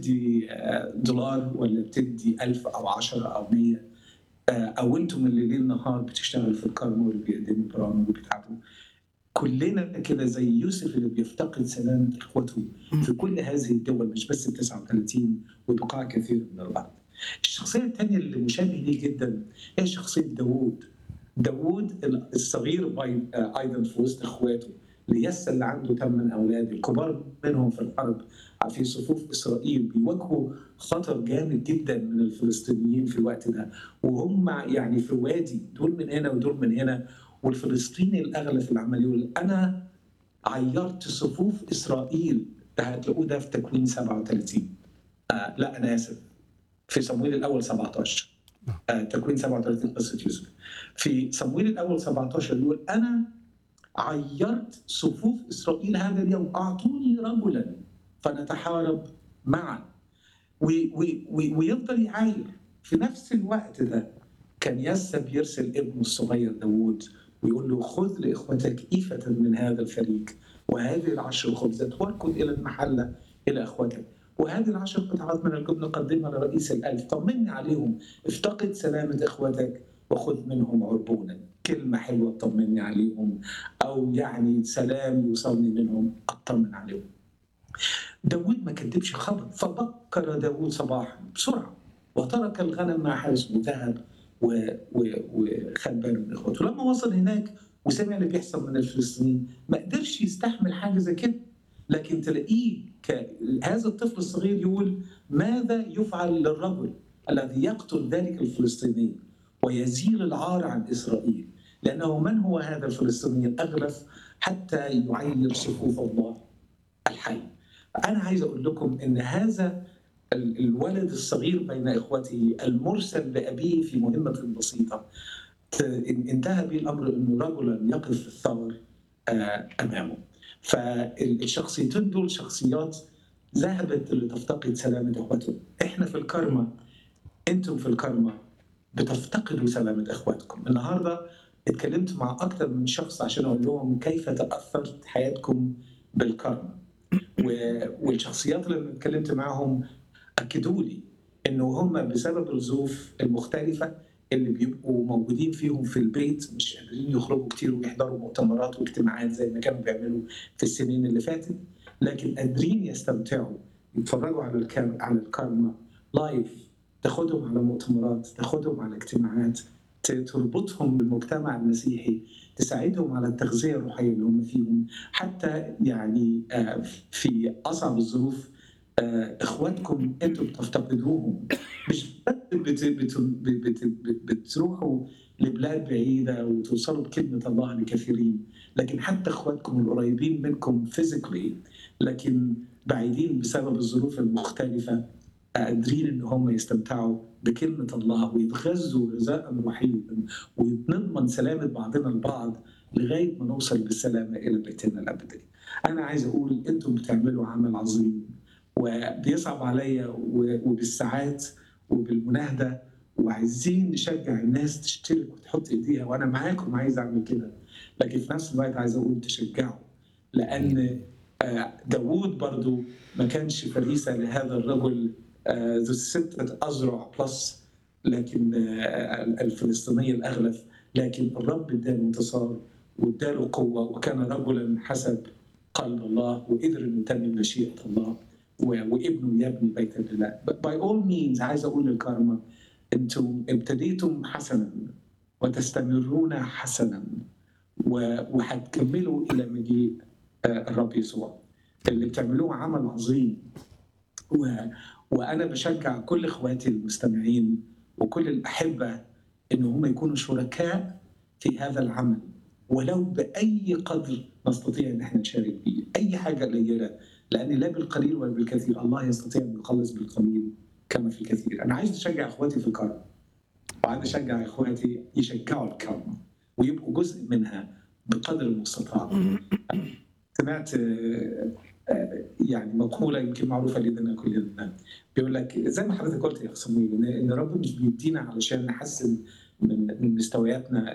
بتدي آه، دولار ولا بتدي ألف أو عشرة أو مية آه، أو أنتم اللي ليل نهار بتشتغل في الكارما واللي بيقدموا برامج وبيتعبوا كلنا كده زي يوسف اللي بيفتقد سلامة إخوته في كل هذه الدول مش بس ال 39 وبقاع كثير من الأرض. الشخصية الثانية اللي مشابه ليه جدا هي شخصية داوود. داوود الصغير باي- آه، أيضا في وسط إخواته ليس اللي عنده ثمان أولاد الكبار منهم في الحرب في صفوف إسرائيل بيواجهوا خطر جامد جدا من الفلسطينيين في الوقت ده وهم يعني في وادي دول من هنا ودول من هنا والفلسطيني الأغلى في العمل يقول أنا عيرت صفوف إسرائيل ده هتلاقوه ده في تكوين 37 آه لا أنا آسف في صمويل الأول 17 آه تكوين 37 قصة يوسف في صمويل الأول 17 يقول أنا عيرت صفوف إسرائيل هذا اليوم أعطوني رجلا فنتحارب معا و- و- و- ويفضل يعاير في نفس الوقت ده كان يسى بيرسل ابنه الصغير داوود ويقول له خذ لإخوتك إيفة من هذا الفريق وهذه العشر خبزات واركض إلى المحلة إلى إخوتك وهذه العشر قطعات من الجبن قدمها لرئيس الألف طمني عليهم افتقد سلامة إخوتك وخذ منهم عربونا كلمة حلوة تطمني عليهم أو يعني سلام يوصلني منهم أطمن عليهم داود ما كدبش خبر فبكر داود صباحا بسرعة وترك الغنم مع حارس وذهب و- و- وخد باله من اخواته لما وصل هناك وسمع اللي بيحصل من الفلسطينيين ما قدرش يستحمل حاجه زي كده لكن تلاقيه ك... هذا الطفل الصغير يقول ماذا يفعل للرجل الذي يقتل ذلك الفلسطيني ويزيل العار عن اسرائيل لانه من هو هذا الفلسطيني الاغلف حتى يعير صفوف الله الحي انا عايز اقول لكم ان هذا ال- الولد الصغير بين اخوته المرسل لابيه في مهمه بسيطه ت- ان- انتهى به الامر انه رجلا يقف في الثغر آه، امامه فالشخصيتين دول شخصيات ذهبت لتفتقد سلامه اخواتهم احنا في الكرمه انتم في الكرمه بتفتقدوا سلامه اخواتكم النهارده اتكلمت مع اكثر من شخص عشان اقول لهم كيف تاثرت حياتكم بالكرمه و- والشخصيات اللي اتكلمت معاهم اكدوا لي انه هم بسبب الظروف المختلفه اللي بيبقوا موجودين فيهم في البيت مش قادرين يخرجوا كتير ويحضروا مؤتمرات واجتماعات زي ما كانوا بيعملوا في السنين اللي فاتت لكن قادرين يستمتعوا يتفرجوا على الكام على الكارما لايف تاخدهم على مؤتمرات تاخدهم على اجتماعات ت- تربطهم بالمجتمع المسيحي تساعدهم على التغذيه الروحيه اللي هم فيهم حتى يعني آه، في اصعب الظروف آه، اخواتكم انتم بتفتقدوهم مش بس بت بت بت بت بتروحوا لبلاد بعيده وتوصلوا بكلمه الله لكثيرين لكن حتى اخواتكم القريبين منكم فيزيكلي لكن بعيدين بسبب الظروف المختلفه قادرين ان هم يستمتعوا بكلمه الله ويتغذوا غذاء روحيا ونضمن سلامه بعضنا البعض لغايه ما نوصل بالسلامه الى بيتنا الابدي. انا عايز اقول انتم بتعملوا عمل عظيم وبيصعب عليا و- وبالساعات وبالمناهده وعايزين نشجع الناس تشترك وتحط ايديها وانا معاكم عايز اعمل كده لكن في نفس الوقت عايز اقول تشجعوا لان آه، داوود برضو ما كانش فريسه لهذا الرجل آه، ذو الستة أذرع بلس لكن آه، الفلسطيني الأغلف لكن الرب اداله انتصار واداله قوة وكان رجلا حسب قلب الله وقدر انه يتمم مشيئة الله و- وابنه يبني بيتا لله باي اول مينز عايز اقول للكارما انتم ابتديتم حسنا وتستمرون حسنا و- وهتكملوا الى مجيء آه، الرب يسوع اللي بتعملوه عمل عظيم و... وانا بشجع كل اخواتي المستمعين وكل الاحبه ان هم يكونوا شركاء في هذا العمل ولو باي قدر نستطيع ان احنا نشارك به اي حاجه قليله لان لا بالقليل ولا بالكثير الله يستطيع ان يخلص بالقليل كما في الكثير انا عايز اشجع اخواتي في الكرم وعايز اشجع اخواتي يشجعوا الكرم ويبقوا جزء منها بقدر المستطاع سمعت آه، آه، يعني مقوله يمكن معروفه لدينا كلنا بيقول لك زي ما حضرتك قلت يا اخ صمويل ان إن الرب مش بيدينا علشان نحسن من من مستوياتنا